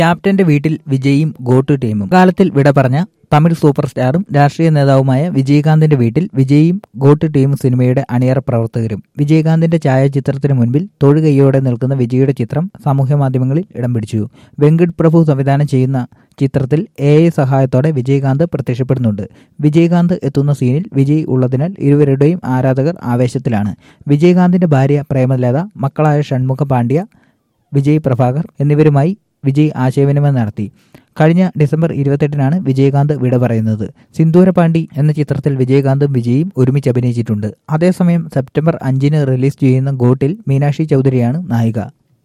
ക്യാപ്റ്റന്റെ വീട്ടിൽ വിജയും ഗോട്ടു ടീമും കാലത്തിൽ വിട പറഞ്ഞ തമിഴ് സൂപ്പർ സ്റ്റാറും രാഷ്ട്രീയ നേതാവുമായ വിജയകാന്തിന്റെ വീട്ടിൽ വിജയും ഗോട്ട് ടീം സിനിമയുടെ അണിയറ പ്രവർത്തകരും വിജയകാന്തിന്റെ ഛായാചിത്രത്തിന് മുൻപിൽ തൊഴുകൈയോടെ നിൽക്കുന്ന വിജയുടെ ചിത്രം സാമൂഹ്യ മാധ്യമങ്ങളിൽ ഇടം പിടിച്ചു വെങ്കട് പ്രഭു സംവിധാനം ചെയ്യുന്ന ചിത്രത്തിൽ എ ഐ സഹായത്തോടെ വിജയകാന്ത് പ്രത്യക്ഷപ്പെടുന്നുണ്ട് വിജയകാന്ത് എത്തുന്ന സീനിൽ വിജയ് ഉള്ളതിനാൽ ഇരുവരുടെയും ആരാധകർ ആവേശത്തിലാണ് വിജയകാന്തിന്റെ ഭാര്യ പ്രേമലത മക്കളായ ഷൺമുഖ പാണ്ഡ്യ വിജയ് പ്രഭാകർ എന്നിവരുമായി വിജയ് ആശയവിനിമയം നടത്തി കഴിഞ്ഞ ഡിസംബർ ഇരുപത്തെട്ടിനാണ് വിജയകാന്ത് വിട പറയുന്നത് സിന്ദൂരപാണ്ഡി എന്ന ചിത്രത്തിൽ വിജയകാന്തും വിജയും ഒരുമിച്ച് അഭിനയിച്ചിട്ടുണ്ട് അതേസമയം സെപ്റ്റംബർ അഞ്ചിന് റിലീസ് ചെയ്യുന്ന ഗോട്ടിൽ മീനാക്ഷി ചൗധരിയാണ് നായിക